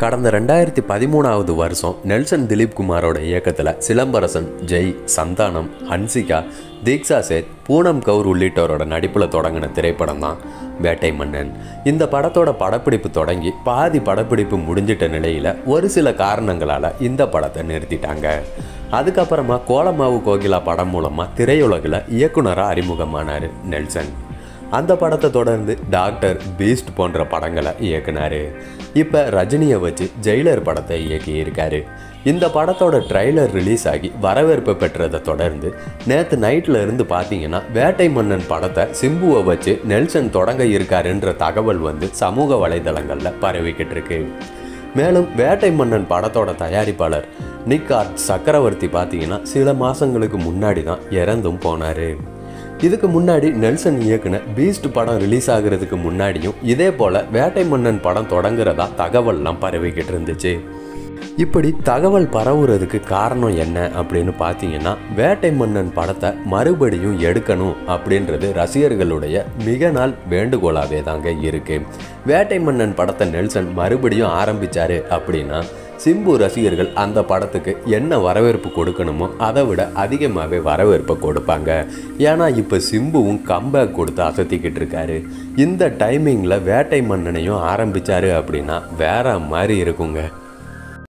கடந்த ரெண்டாயிரத்தி பதிமூணாவது வருஷம் நெல்சன் திலீப் குமாரோட இயக்கத்தில் சிலம்பரசன் ஜெய் சந்தானம் ஹன்சிகா தீக்ஷா சேத் பூனம் கவுர் உள்ளிட்டோரோட நடிப்பில் தொடங்கின திரைப்படம் தான் வேட்டை மன்னன் இந்த படத்தோட படப்பிடிப்பு தொடங்கி பாதி படப்பிடிப்பு முடிஞ்சிட்ட நிலையில் ஒரு சில காரணங்களால் இந்த படத்தை நிறுத்திட்டாங்க அதுக்கப்புறமா கோலமாவு கோகிலா படம் மூலமாக திரையுலகில் இயக்குனராக அறிமுகமானார் நெல்சன் அந்த படத்தை தொடர்ந்து டாக்டர் பீஸ்ட் போன்ற படங்களை இயக்குனாரு இப்போ ரஜினியை வச்சு ஜெயிலர் படத்தை இயக்கியிருக்காரு இந்த படத்தோட ட்ரைலர் ரிலீஸ் ஆகி வரவேற்பு பெற்றதை தொடர்ந்து நேற்று நைட்டில் இருந்து பார்த்தீங்கன்னா வேட்டை மன்னன் படத்தை சிம்புவை வச்சு நெல்சன் தொடங்க இருக்காருன்ற தகவல் வந்து சமூக வலைதளங்களில் பரவிக்கிட்டு இருக்கு மேலும் வேட்டை மன்னன் படத்தோட தயாரிப்பாளர் நிக் ஆர்ட் சக்கரவர்த்தி பார்த்தீங்கன்னா சில மாதங்களுக்கு முன்னாடி தான் இறந்தும் போனார் இதுக்கு முன்னாடி நெல்சன் இயக்குன பீஸ்ட் படம் ரிலீஸ் ஆகுறதுக்கு முன்னாடியும் இதே போல் வேட்டை மன்னன் படம் தொடங்குறதா தகவல்லாம் பரவிக்கிட்டு இருந்துச்சு இப்படி தகவல் பரவுறதுக்கு காரணம் என்ன அப்படின்னு பார்த்தீங்கன்னா வேட்டை மன்னன் படத்தை மறுபடியும் எடுக்கணும் அப்படின்றது ரசிகர்களுடைய மிக நாள் வேண்டுகோளாகவே தாங்க இருக்கு வேட்டை மன்னன் படத்தை நெல்சன் மறுபடியும் ஆரம்பிச்சாரு அப்படின்னா சிம்பு ரசிகர்கள் அந்த படத்துக்கு என்ன வரவேற்பு கொடுக்கணுமோ அதை விட அதிகமாகவே வரவேற்பை கொடுப்பாங்க ஏன்னா இப்போ சிம்புவும் கம்பேக் கொடுத்து அசத்திக்கிட்டு இருக்காரு இந்த டைமிங்கில் வேட்டை மன்னனையும் ஆரம்பிச்சாரு அப்படின்னா வேற மாதிரி இருக்குங்க